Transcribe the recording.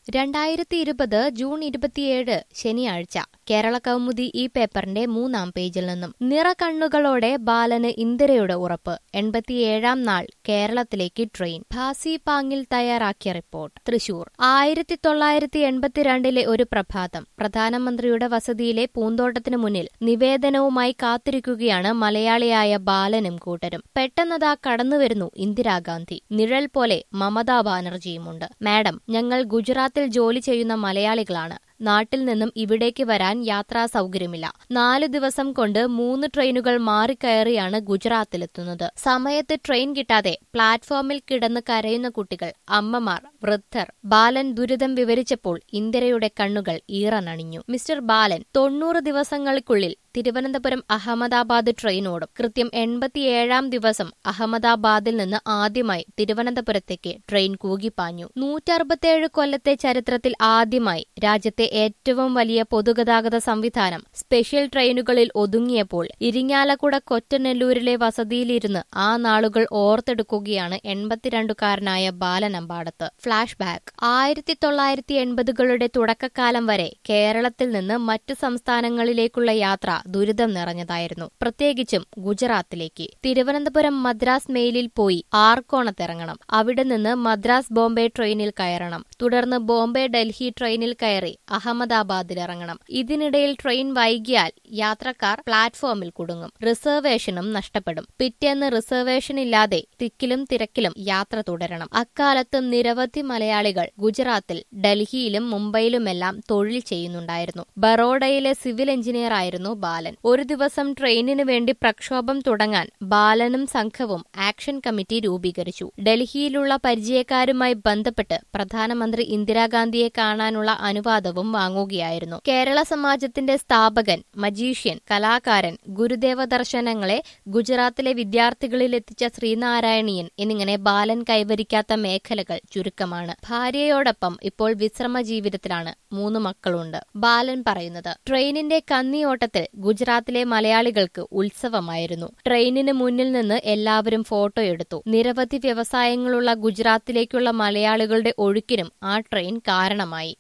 രണ്ടായിരത്തി ഇരുപത് ജൂൺ ഇരുപത്തിയേഴ് ശനിയാഴ്ച കേരള കൗമുദി ഈ പേപ്പറിന്റെ മൂന്നാം പേജിൽ നിന്നും നിറകണ്ണുകളോടെ ബാലന് ഇന്ദിരയുടെ ഉറപ്പ് എൺപത്തിയേഴാം നാൾ കേരളത്തിലേക്ക് ട്രെയിൻ ഭാസി പാങ്ങിൽ തയ്യാറാക്കിയ റിപ്പോർട്ട് തൃശൂർ ആയിരത്തി തൊള്ളായിരത്തി എൺപത്തിരണ്ടിലെ ഒരു പ്രഭാതം പ്രധാനമന്ത്രിയുടെ വസതിയിലെ പൂന്തോട്ടത്തിന് മുന്നിൽ നിവേദനവുമായി കാത്തിരിക്കുകയാണ് മലയാളിയായ ബാലനും കൂട്ടരും പെട്ടെന്നതാ കടന്നുവരുന്നു ഇന്ദിരാഗാന്ധി നിഴൽ പോലെ മമതാ ബാനർജിയുമുണ്ട് മാഡം ഞങ്ങൾ ഗുജറാത്തിൽ ജോലി ചെയ്യുന്ന മലയാളികളാണ് നാട്ടിൽ നിന്നും ഇവിടേക്ക് വരാൻ യാത്രാ സൗകര്യമില്ല നാല് ദിവസം കൊണ്ട് മൂന്ന് ട്രെയിനുകൾ മാറിക്കയറിയാണ് ഗുജറാത്തിലെത്തുന്നത് സമയത്ത് ട്രെയിൻ കിട്ടാതെ പ്ലാറ്റ്ഫോമിൽ കിടന്ന് കരയുന്ന കുട്ടികൾ അമ്മമാർ വൃദ്ധർ ബാലൻ ദുരിതം വിവരിച്ചപ്പോൾ ഇന്ദിരയുടെ കണ്ണുകൾ ഈറനണിഞ്ഞു മിസ്റ്റർ ബാലൻ തൊണ്ണൂറ് ദിവസങ്ങൾക്കുള്ളിൽ തിരുവനന്തപുരം അഹമ്മദാബാദ് ട്രെയിൻ ഓടും കൃത്യം എൺപത്തിയേഴാം ദിവസം അഹമ്മദാബാദിൽ നിന്ന് ആദ്യമായി തിരുവനന്തപുരത്തേക്ക് ട്രെയിൻ കൂകിപ്പാഞ്ഞു നൂറ്ററുപത്തേഴ് കൊല്ലത്തെ ചരിത്രത്തിൽ ആദ്യമായി രാജ്യത്തെ ഏറ്റവും വലിയ പൊതുഗതാഗത സംവിധാനം സ്പെഷ്യൽ ട്രെയിനുകളിൽ ഒതുങ്ങിയപ്പോൾ ഇരിങ്ങാലക്കുട കൊറ്റനെല്ലൂരിലെ വസതിയിലിരുന്ന് ആ നാളുകൾ ഓർത്തെടുക്കുകയാണ് എൺപത്തിരണ്ടുകാരനായ ബാലനമ്പാടത്ത് ഫ്ലാഷ് ബാക്ക് ആയിരത്തി തൊള്ളായിരത്തി എൺപതുകളുടെ തുടക്കകാലം വരെ കേരളത്തിൽ നിന്ന് മറ്റു സംസ്ഥാനങ്ങളിലേക്കുള്ള യാത്ര ദുരിതം നിറഞ്ഞതായിരുന്നു പ്രത്യേകിച്ചും ഗുജറാത്തിലേക്ക് തിരുവനന്തപുരം മദ്രാസ് മെയിലിൽ പോയി ആർക്കോണത്തിറങ്ങണം അവിടെ നിന്ന് മദ്രാസ് ബോംബെ ട്രെയിനിൽ കയറണം തുടർന്ന് ബോംബെ ഡൽഹി ട്രെയിനിൽ കയറി അഹമ്മദാബാദിൽ ഇറങ്ങണം ഇതിനിടയിൽ ട്രെയിൻ വൈകിയാൽ യാത്രക്കാർ പ്ലാറ്റ്ഫോമിൽ കുടുങ്ങും റിസർവേഷനും നഷ്ടപ്പെടും പിറ്റേന്ന് റിസർവേഷൻ ഇല്ലാതെ തിക്കിലും തിരക്കിലും യാത്ര തുടരണം അക്കാലത്ത് നിരവധി മലയാളികൾ ഗുജറാത്തിൽ ഡൽഹിയിലും മുംബൈയിലുമെല്ലാം തൊഴിൽ ചെയ്യുന്നുണ്ടായിരുന്നു ബറോഡയിലെ സിവിൽ എഞ്ചിനീയർ ആയിരുന്നു ബാലൻ ഒരു ദിവസം ട്രെയിനിനു വേണ്ടി പ്രക്ഷോഭം തുടങ്ങാൻ ബാലനും സംഘവും ആക്ഷൻ കമ്മിറ്റി രൂപീകരിച്ചു ഡൽഹിയിലുള്ള പരിചയക്കാരുമായി ബന്ധപ്പെട്ട് പ്രധാനമന്ത്രി ഇന്ദിരാഗാന്ധിയെ കാണാനുള്ള അനുവാദവും വാങ്ങുകയായിരുന്നു കേരള സമാജത്തിന്റെ സ്ഥാപകൻ മജീഷ്യൻ കലാകാരൻ ഗുരുദേവ ദർശനങ്ങളെ ഗുജറാത്തിലെ വിദ്യാർത്ഥികളിൽ എത്തിച്ച ശ്രീനാരായണീയൻ എന്നിങ്ങനെ ബാലൻ കൈവരിക്കാത്ത മേഖലകൾ ചുരുക്കമാണ് ഭാര്യയോടൊപ്പം ഇപ്പോൾ വിശ്രമ ജീവിതത്തിലാണ് മൂന്ന് മക്കളുണ്ട് ബാലൻ പറയുന്നത് ട്രെയിനിന്റെ കന്നിയോട്ടത്തിൽ ഗുജറാത്തിലെ മലയാളികൾക്ക് ഉത്സവമായിരുന്നു ട്രെയിനിന് മുന്നിൽ നിന്ന് എല്ലാവരും ഫോട്ടോ എടുത്തു നിരവധി വ്യവസായങ്ങളുള്ള ഗുജറാത്തിലേക്കുള്ള മലയാളികളുടെ ഒഴുക്കിനും ആ ട്രെയിൻ കാരണമായി